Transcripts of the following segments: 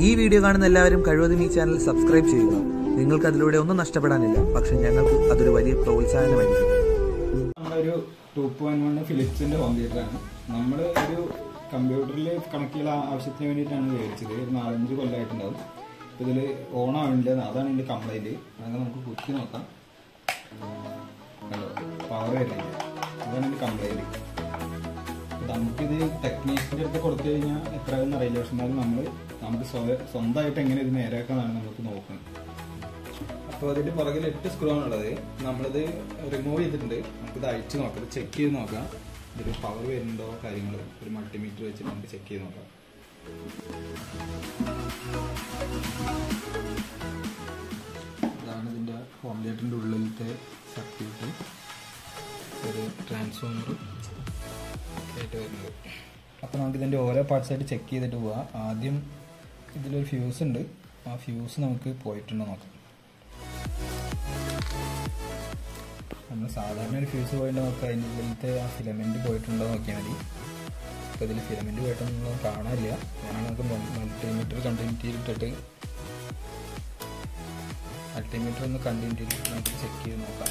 ഈ വീഡിയോ കാണുന്ന എല്ലാവരും കഴിവതും ഈ ചാനൽ സബ്സ്ക്രൈബ് ചെയ്യുക നിങ്ങൾക്ക് അതിലൂടെ ഒന്നും നഷ്ടപ്പെടാനില്ല പക്ഷെ ഞങ്ങൾക്ക് അതൊരു വലിയ പ്രോത്സാഹനമായിരിക്കും നമ്മളൊരു ടു പോയിന്റ് വൺ ഫിലിപ്സിന്റെ ഹോം തിയേറ്ററാണ് നമ്മൾ ഒരു കമ്പ്യൂട്ടറിൽ കണക്ട് ചെയ്യാൻ ആവശ്യത്തിന് വേണ്ടിയിട്ടാണ് മേടിച്ചത് ഒരു നാലഞ്ച് കൊല്ലമായിട്ടുണ്ടാവും അപ്പോൾ ഇതിൽ ഓൺ ആവണില്ല അതാണ് ഇതിന്റെ കംപ്ലൈന്റ് അതൊക്കെ നമുക്ക് കുത്തി നോക്കാം പവർ വരുന്നില്ല അതാണ് ഇതിന്റെ കംപ്ലൈന്റ് നമുക്കിത് ടെക്നീഷ്യൻ്റെ അടുത്ത് കൊടുത്തു കഴിഞ്ഞാൽ എത്രയാണെന്ന് അറിയില്ല പക്ഷെ എന്നാലും നമ്മൾ നമുക്ക് സ്വയ- സ്വന്തമായിട്ട് എങ്ങനെ ഇത് നേരെയാക്കാന്നാണ് നമുക്ക് നോക്കുന്നത് അപ്പോൾ അതിന്റെ പുറകിൽ എട്ട് സ്ക്രൂ ആണുള്ളത് നമ്മളിത് റിമൂവ് ചെയ്തിട്ടുണ്ട് നമുക്കിത് അഴിച്ച് നോക്കാം ഇത് ചെക്ക് ചെയ്ത് നോക്കാം ഇതിൽ പവർ വരുന്നുണ്ടോ കാര്യങ്ങൾ ഒരു മൾട്ടിമീറ്റർ വെച്ചിട്ട് നമുക്ക് ചെക്ക് ചെയ്ത് നോക്കാം ഇതാണ് ഇതിൻ്റെ ഹോം തിയേറ്ററിൻ്റെ ഉള്ളിലത്തെ സർക്യൂട്ട് ഒരു ട്രാൻസ്ഫോമർ ആയിട്ട് വരുന്നത് അപ്പോൾ നമുക്ക് ഇതിൻ്റെ ഓരോ പാർട്സ് ആയിട്ട് ചെക്ക് ചെയ്തിട്ട് പോവാം ആദ്യം ഇതിലൊരു ഫ്യൂസ് ഉണ്ട് ആ ഫ്യൂസ് നമുക്ക് പോയിട്ടുണ്ടോ നോക്കാം നമ്മൾ സാധാരണ ഒരു ഫ്യൂസ് പോയിട്ട് നോക്കുക അതിൻ്റെ ഉള്ളിലത്തെ ആ ഫിലമെൻറ്റ് പോയിട്ടുണ്ടോ നോക്കിയാൽ മതി അപ്പോൾ ഇതിൽ ഫിലമെൻറ്റ് പോയിട്ടൊന്നും കാണാനില്ല വേണമെങ്കിൽ നമുക്ക് മൾട്ടിമീറ്റർ കണ്ടിന്യൂറ്റി ഇട്ടിട്ട് മൾട്ടിമീറ്റർ ഒന്ന് കണ്ടിന്യൂറ്റി നമുക്ക് ചെക്ക് ചെയ്ത് നോക്കാം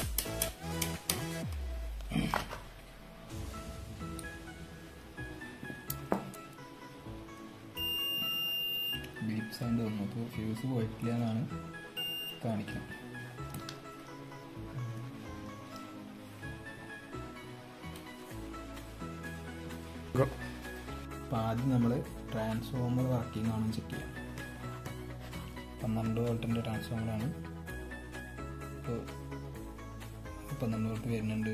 ബീപ്പ് സൗണ്ട് വന്നു അപ്പോൾ ഫ്യൂസ് പോയിട്ടില്ല എന്നാണ് കാണിക്കുന്നത് അപ്പോൾ ആദ്യം നമ്മൾ ട്രാൻസ്ഫോമർ വർക്കിംഗ് ആണെന്ന് ചെക്ക് ചെയ്യാം പന്ത്രണ്ട് വോൾട്ടിൻ്റെ ട്രാൻസ്ഫോമറാണ് ഇപ്പോൾ പന്ത്രണ്ട് വോൾട്ട് വരുന്നുണ്ട്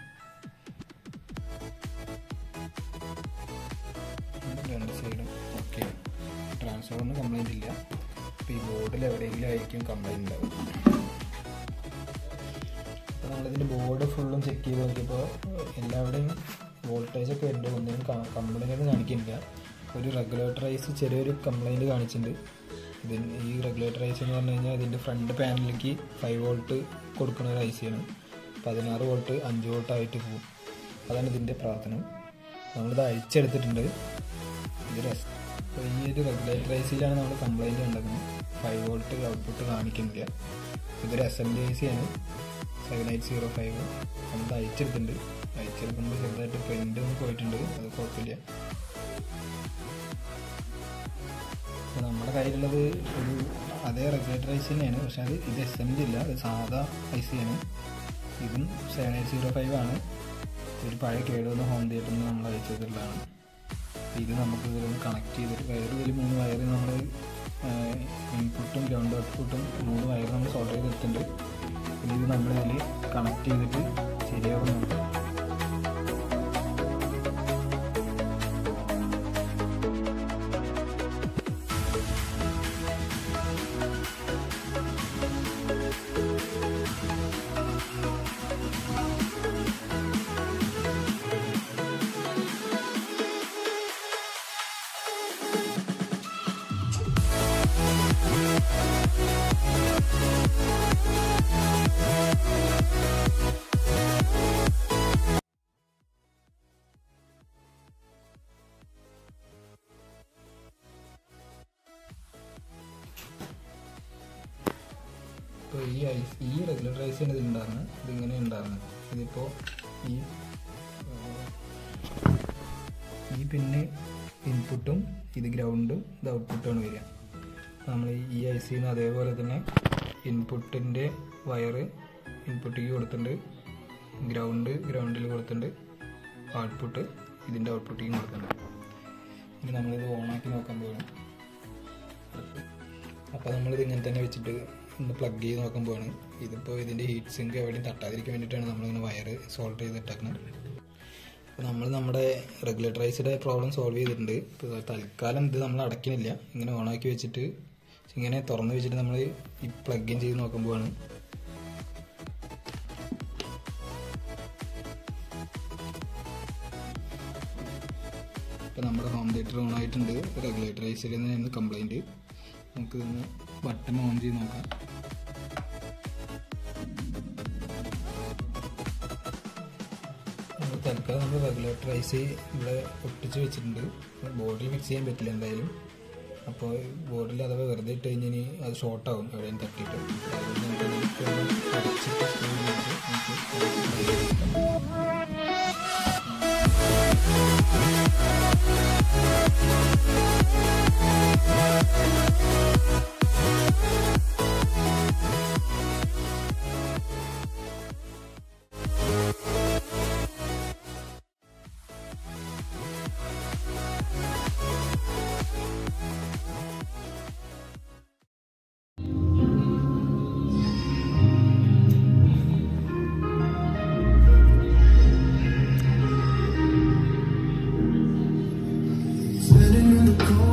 രണ്ട് സൈഡും ഓക്കെ ട്രാൻസ്ഫോമറിന് കംപ്ലൈൻ്റ് ഇല്ല അപ്പോൾ ഈ ബോർഡിൽ എവിടെയെങ്കിലും ആയിരിക്കും കംപ്ലൈൻറ്റ് ഉണ്ടാവും അപ്പോൾ നമ്മളിതിൻ്റെ ബോർഡ് ഫുള്ളും ചെക്ക് ചെയ്ത് നോക്കിയപ്പോൾ എല്ലാവിടെയും വോൾട്ടേജ് ഒക്കെ ഉണ്ട് ഒന്നും കംപ്ലൈൻ്റ് ഒന്നും കാണിക്കുന്നില്ല ഒരു റെഗുലേറ്ററൈസ് ചെറിയൊരു കംപ്ലൈൻറ്റ് കാണിച്ചിട്ടുണ്ട് ഇതിന് ഈ റെഗുലേറ്ററൈസ് എന്ന് പറഞ്ഞു കഴിഞ്ഞാൽ ഇതിൻ്റെ ഫ്രണ്ട് പാനലിലേക്ക് ഫൈവ് വോൾട്ട് കൊടുക്കുന്ന ഒരു ഐ സിയാണ് പതിനാറ് വോൾട്ട് അഞ്ച് വോൾട്ട് ആയിട്ട് പോകും അതാണ് ഇതിൻ്റെ പ്രവർത്തനം നമ്മളിത് അഴിച്ചെടുത്തിട്ടുണ്ട് ഇത് റെസ് അപ്പോൾ ഈ ഒരു റെഗുലേറ്ററൈസിലാണ് നമ്മൾ കംപ്ലൈൻറ്റ് ഉണ്ടാക്കുന്നത് ഫൈവ് വോൾട്ട് ഔട്ട്പുട്ട് കാണിക്കുന്നില്ല ഇതൊരു S M D I C ആണ് സെവൻ എയ്റ്റ് സീറോ ഫൈവ് നമ്മൾ അയച്ചെടുത്തിട്ടുണ്ട് അയച്ചെടുക്കുമ്പോൾ ചെറുതായിട്ട് പ്രിൻ്റ് ഒന്ന് പോയിട്ടുണ്ട് അത് കുഴപ്പമില്ല അപ്പോൾ നമ്മുടെ കയ്യിലുള്ളത് ഒരു അതേ റെഗുലേറ്റർ ഐ സി തന്നെയാണ് പക്ഷേ അത് ഇത് എസ് എം ഡി ഇല്ല അത് സാധാ ഐ സി ആണ് ഇതും സെവൻ എയ്റ്റ് സീറോ ഫൈവ് ആണ് ഒരു പഴയ കേടുവന്ന ഹോം തിയേറ്ററിൽ നിന്ന് നമ്മൾ അയച്ചതിലുള്ളതാണ് ഇത് നമുക്ക് ഇതിലൊന്ന് കണക്ട് ചെയ്തിട്ട് വയർ ഇതിൽ മൂന്ന് വയർ നമ്മൾ ഇൻപുട്ടും ഗ്രൗണ്ട് ഔട്ട്പുട്ടും മൂന്ന് വയർ നമ്മൾ സോൾട്ട് ചെയ്തെടുത്തിട്ടുണ്ട് പിന്നെ ഇത് നമ്മൾ ഇതിൽ കണക്ട് ചെയ്തിട്ട് ശരിയാവും നോക്കാം ഇപ്പോൾ ഈ ഐസ് ഈ റെഗുലേറ്റർ ഐസ് ആണ് ഇതിലുണ്ടായിരുന്നത് ഇതിങ്ങനെ ഉണ്ടായിരുന്നത് ഇതിപ്പോൾ ഈ ഏഹ്, ഈ പിന്നെ ഇൻപുട്ടും ഇത് ഗ്രൗണ്ടും ഇത് ഔട്ട്പുട്ടുമാണ് വരിക നമ്മൾ ഈ ഐ സിന്ന് അതേപോലെ തന്നെ ഇൻപുട്ടിൻ്റെ വയറ് ഇൻപുട്ടിലേക്ക് കൊടുത്തിട്ടുണ്ട് ഗ്രൗണ്ട് ഗ്രൗണ്ടിൽ കൊടുത്തിട്ടുണ്ട് ഔട്ട്പുട്ട് ഇതിൻ്റെ ഔട്ട്പുട്ടിലേക്ക് കൊടുത്തിട്ടുണ്ട് ഇനി നമ്മളിത് ഓണാക്കി നോക്കാൻ പോകണം അപ്പോൾ നമ്മളിത് ഇങ്ങനെ തന്നെ വെച്ചിട്ട് ഒന്ന് പ്ലഗ് ചെയ്ത് നോക്കാൻ പോവാണ് ഇതിപ്പോൾ ഇതിൻ്റെ ഹീറ്റ് സിങ്ക് എവിടെയും തട്ടാതിരിക്കാൻ വേണ്ടിയിട്ടാണ് നമ്മളിങ്ങനെ വയർ സോൾവ് ചെയ്തിട്ടേക്കുന്നത് അപ്പോൾ നമ്മൾ നമ്മുടെ റെഗുലേറ്ററൈസ്ഡ് പ്രോബ്ലം സോൾവ് ചെയ്തിട്ടുണ്ട് ഇപ്പോൾ തൽക്കാലം ഇത് നമ്മൾ അടയ്ക്കുന്നില്ല ഇങ്ങനെ ഓണാക്കി വെച്ചിട്ട് ഇങ്ങനെ തുറന്ന് വെച്ചിട്ട് നമ്മൾ ഈ പ്ലഗ് ഇൻ ചെയ്ത് നോക്കുമ്പോഴാണ് ഇപ്പോൾ നമ്മുടെ ഹോം തിയേറ്റർ ഓൺ ആയിട്ടുണ്ട് റെഗുലേറ്ററൈസിൽ നിന്നായിരുന്നു കംപ്ലൈൻറ്റ് നമുക്ക് ഇതൊന്ന് ബട്ടൺ ഓൺ ചെയ്ത് നോക്കാം നമ്മൾ തൽക്കാലം നമ്മൾ റെഗുലേറ്റർ ഐസ് ഇവിടെ ഒട്ടിച്ച് വെച്ചിട്ടുണ്ട് ബോർഡിൽ ഫിക്സ് ചെയ്യാൻ പറ്റില്ല എന്തായാലും അപ്പോൾ ബോർഡിൽ അഥവാ വെറുതെ ഇട്ട് കഴിഞ്ഞാൽ ഇനി അത് ഷോർട്ടാവും എവിടെയും തട്ടിയിട്ട് അതുകൊണ്ട് നമുക്ക് അതിലേക്ക് ഒന്ന് അടച്ചിട്ട് സ്ക്രൂ ചെയ്തിട്ട് നമുക്ക് എടുക്കാം. Sitting in the cold